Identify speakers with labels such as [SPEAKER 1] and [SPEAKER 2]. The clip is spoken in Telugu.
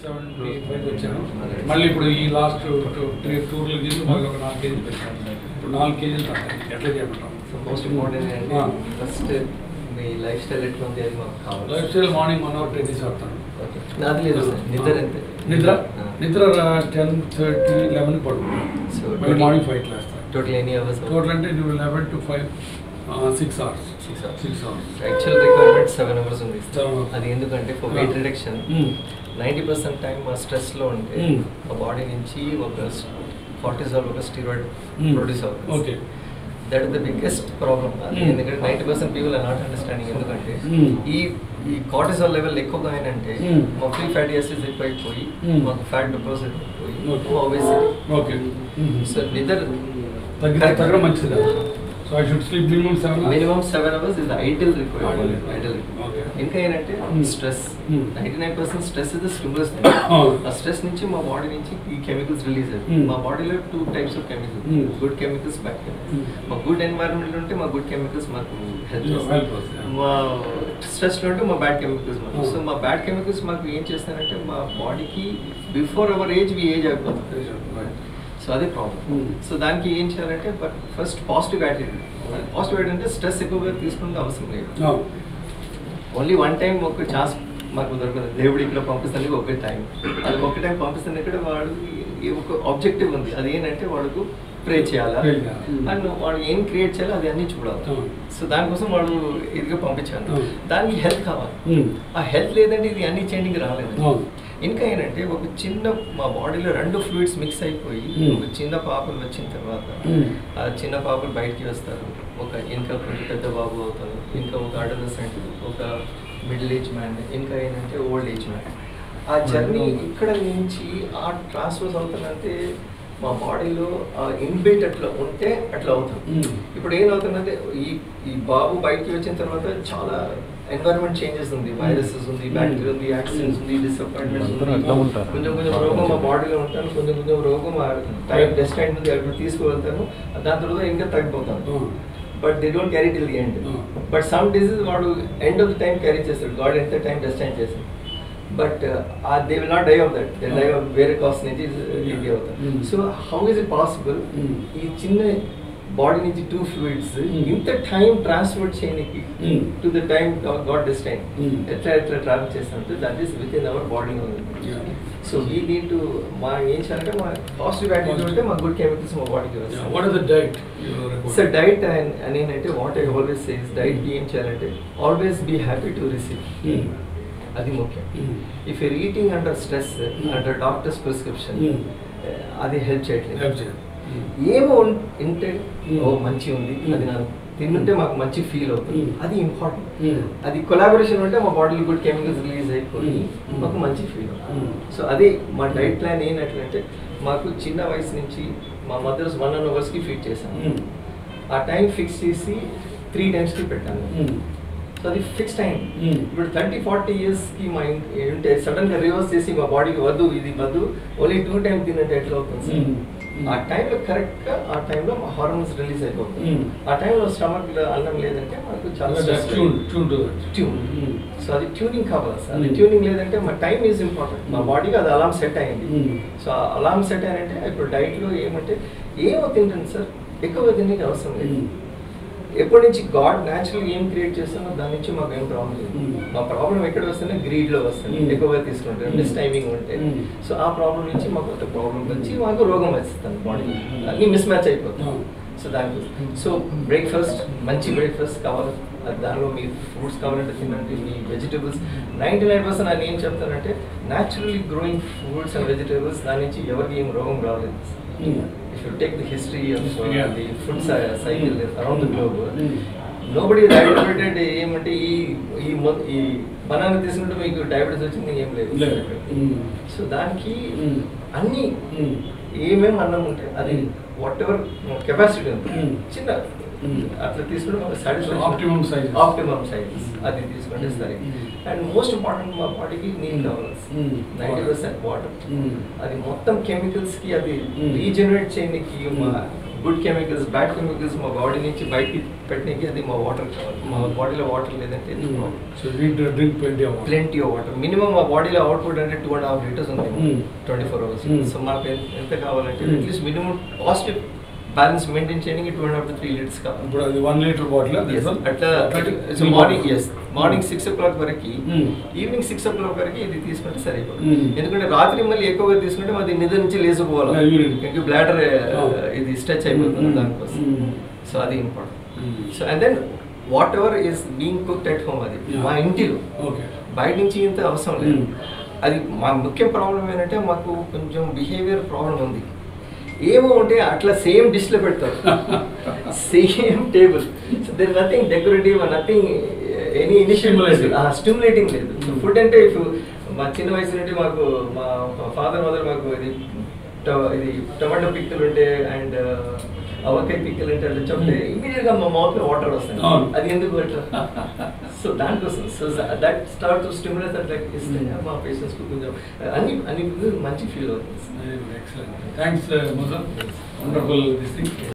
[SPEAKER 1] సెవెంటీ ఫైవ్ వచ్చాను మళ్ళీ ఇప్పుడు ఈ లాస్ట్ త్రీ టూర్లు తీసి మళ్ళీ ఒక నాలుగు కేజీలు పెట్టాను ఇప్పుడు నాలుగు కేజీలు తగ్గాయి ఎట్లా చేయమంటాం
[SPEAKER 2] సో మోస్ట్ ఇంపార్టెంట్ ఏంటంటే
[SPEAKER 1] ఆ.
[SPEAKER 2] ఫస్ట్ మీ లైఫ్ స్టైల్ ఎట్లా ఉంది అని మాకు కావాలి
[SPEAKER 1] life style morning one hour twenty ఆడతాను
[SPEAKER 2] ఓకే. నాది లేదు సార్ నిద్ర ఎంత
[SPEAKER 1] నిద్ర
[SPEAKER 2] ఆ.
[SPEAKER 1] నిద్ర టెన్ థర్టీ లెవెన్ పడుకుంటాను
[SPEAKER 2] So,
[SPEAKER 1] మళ్ళీ
[SPEAKER 2] total-
[SPEAKER 1] మార్నింగ్ ఫైవ్ లేస్తాను
[SPEAKER 2] టోటల్ ఎనీ అవర్స్
[SPEAKER 1] టోటల్ అంటే నువ్వు eleven to five six hours
[SPEAKER 2] Six hours.
[SPEAKER 1] Six hours
[SPEAKER 2] actual requirement seven hours ఉంది
[SPEAKER 1] Seven hours.
[SPEAKER 2] అది ఎందుకంటే for weight reduction
[SPEAKER 1] Mm.
[SPEAKER 2] Ninety percent time మా స్ట్రెస్లో ఉంటే
[SPEAKER 1] Mm.
[SPEAKER 2] మా బాడీ నుంచి ఒక కార్టిజాల్ ఒక స్టీరాయిడ్
[SPEAKER 1] Mm.
[SPEAKER 2] ప్రొడ్యూస్ అవుతుంది
[SPEAKER 1] okay
[SPEAKER 2] that is the biggest problem
[SPEAKER 1] Mm.
[SPEAKER 2] ఎందుకంటే ninety percent people are not understanding ఎందుకంటే
[SPEAKER 1] Mm.
[SPEAKER 2] ఈ ఈ కార్టిజాల్ లెవెల్ ఎక్కువగా అయినంటే
[SPEAKER 1] Mm.
[SPEAKER 2] మా ఫ్రీ ఫ్యాటీ యాసిడ్స్ ఎక్కువైపోయి
[SPEAKER 1] Mm.
[SPEAKER 2] మాకు ఫ్యాట్ డిపాజిట్ అయిపోయి
[SPEAKER 1] Okay.
[SPEAKER 2] ఒబేసిటీ
[SPEAKER 1] ఓకే
[SPEAKER 2] సో నిద్ర
[SPEAKER 1] తగ్గితే తగ్గడం మంచిది కదా so I should sleep minimum seven
[SPEAKER 2] minimum seven hours is ideal required
[SPEAKER 1] Ideal.
[SPEAKER 2] Ideal
[SPEAKER 1] Okay.
[SPEAKER 2] ఇంకా ఏంటంటే
[SPEAKER 1] Mm.
[SPEAKER 2] Stress
[SPEAKER 1] Mm.
[SPEAKER 2] Ninety nine percent stress is stimulus
[SPEAKER 1] Oh.
[SPEAKER 2] ఆ స్ట్రెస్ నుంచి మా బాడీ నుంచి ఈ కెమికల్స్ రిలీజ్
[SPEAKER 1] Mm.
[SPEAKER 2] అవుతాయి మా బాడీలో two types of chemicals
[SPEAKER 1] Mm.
[SPEAKER 2] Good chemicals bad chemicals
[SPEAKER 1] Mm.
[SPEAKER 2] మా గుడ్ ఎన్వైరన్మెంట్ ఉంటే మా గుడ్ కెమికల్స్ మాకు హెల్ప్
[SPEAKER 1] Yeah,
[SPEAKER 2] చేస్తాయి
[SPEAKER 1] help us, yeah.
[SPEAKER 2] మా స్ట్రెస్ లో ఉంటే మా బ్యాడ్ కెమికల్స్ మాకు
[SPEAKER 1] Oh.
[SPEAKER 2] సో మా బ్యాడ్ కెమికల్స్ మాకు ఏం చేస్తారంటే మా బాడీకి before our age we age అయిపోతుంది సో అదే ప్రాబ్లం
[SPEAKER 1] Mm.
[SPEAKER 2] సో దానికి ఏం చేయాలంటే but first positive attitude positive attitude అంటే స్ట్రెస్ ఎక్కువగా తీసుకునే అవసరం లేదు ఓన్లీ వన్ టైం ఒక ఛాన్స్ మాకు దొరకదు దేవుడు ఇక్కడ పంపిస్తానికి ఒక టైం అది ఒక టైం పంపిస్తాను ఇక్కడ వాడు ఈ ఒక ఆబ్జెక్టివ్ ఉంది అది ఏంటంటే వాడుకు ప్రే చేయాలా
[SPEAKER 1] Pray చేయాలి.
[SPEAKER 2] అండ్ వాడు ఏం క్రియేట్ చేయాలో అది అన్ని చూడాలి
[SPEAKER 1] అవును.
[SPEAKER 2] సో దానికోసం వాడు ఇదిగా పంపించాను
[SPEAKER 1] అవును.
[SPEAKER 2] దానికి హెల్త్ కావాలి ఆ హెల్త్ లేదంటే ఇది అన్ని చేంజింగ్ రాలేదు
[SPEAKER 1] అవును.
[SPEAKER 2] ఇంకా ఏంటంటే ఒక చిన్న మా బాడీలో రెండు ఫ్లూయిడ్స్ మిక్స్ అయిపోయి
[SPEAKER 1] Hmm.
[SPEAKER 2] ఒక చిన్న పాపలు వచ్చిన తర్వాత
[SPEAKER 1] Hmm.
[SPEAKER 2] ఆ చిన్న పాపలు బయటికి వస్తారు ఒక ఇంకా కొంచెం పెద్ద బాబు అవుతారు ఇంకా ఒక అడలసెంట్ ఒక మిడిల్ ఏజ్ మ్యాన్ ఇంకా ఏంటంటే ఓల్డ్ ఏజ్ మ్యాన్ ఆ జర్నీ ఇక్కడ నుంచి ఆ ట్రాన్స్ఫర్స్ అవుతుందంటే మా బాడీలో ఇన్బిల్ట్ అట్లా ఉంటే అట్లా అవుతుంది
[SPEAKER 1] Hmm.
[SPEAKER 2] ఇప్పుడు ఏమవుతుందంటే ఈ ఈ బాబు బయటికి వచ్చిన తర్వాత చాలా ఎన్వైరన్మెంట్ చేంజెస్ ఉంది వైరసెస్ ఉంది బ్యాక్టీరియా ఉంది యాక్సిడెంట్స్ ఉంది డిసప్పాయింట్మెంట్స్
[SPEAKER 3] అందరూ
[SPEAKER 2] ఉంది
[SPEAKER 3] అట్లా ఉంటారు.
[SPEAKER 2] కొంచెం కొంచెం రోగం మా బాడీలో ఉంటాను కొంచెం కొంచెం రోగం ఆ టైం డెస్టైన్ ఉంది అక్కడ తీసుకువెళ్తాను దాని తర్వాత ఇంకా తగ్గిపోతాను but they don't carry till the end
[SPEAKER 1] Hmm.
[SPEAKER 2] But some disease వాడు end of the time carry చేస్తాడు గాడ్ ఎంత టైం డెస్టైన్ చేస్తాడు but they will not die of that they die of వేరే కాస్ నుంచి ఇది అవుతారు
[SPEAKER 1] Hmm.
[SPEAKER 2] So how is it possible
[SPEAKER 1] Hmm.
[SPEAKER 2] ఈ చిన్న బాడీ నుంచి టూ ఫ్లూయిడ్స్
[SPEAKER 1] Hmm.
[SPEAKER 2] ఇంత టైం ట్రాన్స్ఫర్ చేయడానికి
[SPEAKER 1] Hmm.
[SPEAKER 2] To the time god destine
[SPEAKER 1] Hmm.
[SPEAKER 2] ఎట్లా ఎట్లా ట్రావెల్ చేస్తామంటే that is within our body
[SPEAKER 1] Yeah.
[SPEAKER 2] So we need to మా ఏం చేయాలంటే మా పాజిటివ్ యాటిట్యూడ్ ఉంటే మా గుడ్ కెమికల్స్ మా బాడీకి వస్తాయి
[SPEAKER 1] what is the diet
[SPEAKER 2] so diet అని ఏంటంటే what I always says diet ఏం చేయాలంటే always be happy to receive అది ముఖ్యం if you're eating under stress under doctors prescription
[SPEAKER 1] Mm.
[SPEAKER 2] అది హెల్ప్ చేయట్లేదు ఏమో ఉన్- ఉంటే
[SPEAKER 1] Mm.
[SPEAKER 2] ఓ మంచి ఉంది
[SPEAKER 1] Mm.
[SPEAKER 2] అది నాకు తింటుంటే మాకు మంచి ఫీల్ అవుతుంది
[SPEAKER 1] Mm.
[SPEAKER 2] అది ఇంపార్టెంట్
[SPEAKER 1] Mm.
[SPEAKER 2] అది కొలాబరేషన్ ఉంటే మా బాడీలో గుడ్ కెమికల్స్ రిలీజ్ అయిపోయి
[SPEAKER 1] Mm.
[SPEAKER 2] మాకు మంచి ఫీల్ అవుతుంది
[SPEAKER 1] Mm.
[SPEAKER 2] సో అది మా డైట్ ప్లాన్ ఏంటంటే మాకు చిన్న వయసు నుంచి మా మదర్స్ వన్ అండ్ అవర్స్కి ఫీడ్ చేశాను ఆ టైం ఫిక్స్ చేసి త్రీ టైమ్స్కి పెట్టాను సో అది ఫిక్స్ టైం
[SPEAKER 1] Mm.
[SPEAKER 2] ఇప్పుడు థర్టీ ఫార్టీ ఇయర్స్కి మా ఇన్- ఏంటంటే సడన్ గా రివర్స్ చేసి మా బాడీకి వద్దు ఇది వద్దు ఓన్లీ టూ టైం తినంటే ఎట్లా అవుతుంది సార్
[SPEAKER 1] Mm. Mm.
[SPEAKER 2] ఆ టైంలో కరెక్ట్ గా ఆ టైంలో మా హార్మోన్స్ రిలీజ్ అయిపోతుంది
[SPEAKER 1] Mm.
[SPEAKER 2] ఆ టైంలో స్టమక్ లో అన్నం లేదంటే మాకు చాలా stress
[SPEAKER 1] tune tune to
[SPEAKER 2] tune so అది ట్యూనింగ్ కావాలి సార్ అది
[SPEAKER 1] Mm.
[SPEAKER 2] ట్యూనింగ్ లేదంటే మా టైం ఈజ్ ఇంపార్టెంట్ మా బాడీకి అది అలారం సెట్ అయింది
[SPEAKER 1] Mm.
[SPEAKER 2] సో ఆ అలారం సెట్ అయ్యారంటే ఇప్పుడు డైట్లో ఏమంటే ఏమో తింటాను సార్ ఎక్కువ తినడానికి అవసరం లేదు ఎప్పటి నుంచి గాడ్ న్యాచురల్ ఏం క్రియేట్ చేస్తానో దాని నుంచి మాకు ఏం ప్రాబ్లం లేదు
[SPEAKER 1] Mm.
[SPEAKER 2] మా ప్రాబ్లం ఎక్కడ వస్తుంది గ్రీడ్ లో వస్తుంది
[SPEAKER 1] Mm.
[SPEAKER 2] ఎక్కువగా తీసుకుంటారు
[SPEAKER 1] Mm.
[SPEAKER 2] మిస్ టైమింగ్ ఉంటే
[SPEAKER 1] Mm.
[SPEAKER 2] సో ఆ ప్రాబ్లం నుంచి మాకు ఒక ప్రాబ్లం వచ్చి మాకు రోగం వస్తుంది బాడీ
[SPEAKER 1] Mm.
[SPEAKER 2] అన్ని మిస్ మ్యాచ్ అయిపోతుంది
[SPEAKER 1] Mm.
[SPEAKER 2] సో దానికి సో బ్రేక్ఫాస్ట్ మంచి బ్రేక్ఫాస్ట్ కావాలి అది దానిలో మీ ఫ్రూట్స్ కావాలంటే తినండి మీ వెజిటేబుల్స్ నైంటీ నైన్ పర్సెంట్ నేను ఏం చెప్తానంటే naturally growing fruits and vegetables దాని నుంచి ఎవరికి ఏం రోగం రాలేదు if you take the history of uh,
[SPEAKER 1] Yeah.
[SPEAKER 2] the food cy- cycle around the globe,
[SPEAKER 1] Mm.
[SPEAKER 2] nobody is advocated ఏమంటే ఈ ఈ మొ- ఈ బనానా తీసుకుంటే మీకు డయాబెటీస్ వచ్చింది ఏం లేదు సో దానికి
[SPEAKER 1] Mm.
[SPEAKER 2] అన్ని ఏమేమి అన్నం ఉంటాయి అది
[SPEAKER 1] Mm.
[SPEAKER 2] వాట్ ఎవర్ కెపాసిటీ ఉంది
[SPEAKER 1] Mm.
[SPEAKER 2] చిన్న
[SPEAKER 1] Mm.
[SPEAKER 2] అట్లా తీసుకుంటే మాకు
[SPEAKER 1] So, optimum size.
[SPEAKER 2] Optimum size అది తీసుకుంటే
[SPEAKER 1] Mm.
[SPEAKER 2] సరే
[SPEAKER 1] Mm.
[SPEAKER 2] అండ్ మోస్ట్ ఇంపార్టెంట్ మా బాడీకి నీళ్ళు
[SPEAKER 1] Mm.
[SPEAKER 2] కావాలి
[SPEAKER 1] Mm.
[SPEAKER 2] Ninety
[SPEAKER 1] Water.
[SPEAKER 2] Percent water
[SPEAKER 1] Mm.
[SPEAKER 2] అది మొత్తం కెమికల్స్ కి అది
[SPEAKER 1] Mm.
[SPEAKER 2] రీజనరేట్ చేయడానికి మా గుడ్ కెమికల్స్ బ్యాడ్ కెమికల్స్ మా బాడీ నుంచి బయటికి పెట్టడానికి అది మా వాటర్ కావాలి మా బాడీలో వాటర్ లేదంటే
[SPEAKER 1] so neat drink twenty hours
[SPEAKER 2] plenty of water minimum మా బాడీలో అవుట్పుట్ అంటే టూ అండ్ హాఫ్ లీటర్స్ ఉంది
[SPEAKER 1] Hmm.
[SPEAKER 2] Twenty four hours
[SPEAKER 1] Hmm.
[SPEAKER 2] So మాకు ఎంత- ఎంత కావాలంటే
[SPEAKER 1] Hmm.
[SPEAKER 2] At least minimum positive balance maintain చేయడానికి two and half to three litres కావాలి
[SPEAKER 1] ఇప్పుడు అది వన్ లీటర్ బాటిల్
[SPEAKER 2] Yes, అట్లా మార్నింగ్ ఎస్ మార్నింగ్ సిక్స్ ఓ క్లాక్ వరకు
[SPEAKER 1] Hmm.
[SPEAKER 2] Evening six o'clock వరకు ఇది తీసుకుంటే సరిపోతుంది
[SPEAKER 1] Hmm.
[SPEAKER 2] ఎందుకంటే రాత్రి మళ్ళీ ఎక్కువగా తీసుకుంటే మాది నిద్ర నుంచి లేచిపోవాలి
[SPEAKER 1] Yeah, urine.
[SPEAKER 2] ఇంకా బ్లాడర్
[SPEAKER 1] Oh.
[SPEAKER 2] ఇది స్ట్రెచ్ అయిపోతుంది
[SPEAKER 1] Hmm.
[SPEAKER 2] దానికోసం
[SPEAKER 1] Hmm.
[SPEAKER 2] సో అది important so and then whatever is being cooked at home అది
[SPEAKER 1] Yeah.
[SPEAKER 2] మా ఇంటిలో
[SPEAKER 1] ఓకే
[SPEAKER 2] బయట నుంచి ఇంత అవసరం లేదు
[SPEAKER 1] Hmm.
[SPEAKER 2] అది మా ముఖ్య ప్రాబ్లం ఏంటంటే మాకు కొంచెం బిహేవియర్ ప్రాబ్లం ఉంది ఏమో ఉంటే అట్లా సేమ్ డిష్లో పెడతారు same table so there nothing decorative nothing any initial
[SPEAKER 1] Stimulating.
[SPEAKER 2] Stimulating లేదు
[SPEAKER 1] Hmm.
[SPEAKER 2] ఫుడ్ అంటే if you- మా చిన్న వయసు నుండి మాకు మా ఫాదర్ మదర్ మాకు ఇది ట- ఇది టమాటో పిక్కలు ఉంటే అండ్ అవకాయ పిక్కలు ఉంటే అట్లా చెప్తే
[SPEAKER 1] Hmm.
[SPEAKER 2] ఇమీడియట్ గా మా మౌత్ లో వాటర్ వస్తాయి
[SPEAKER 1] అవును.
[SPEAKER 2] అది ఎందుకు అట్లా సో దానికోసం so that start to stimulus అట్లా ఇస్తే మా పేషెంట్స్ కు కొంచెం అన్ని అన్ని మంచి ఫీల్ అవుతుంది
[SPEAKER 1] excellent thanks mother wonderful this thing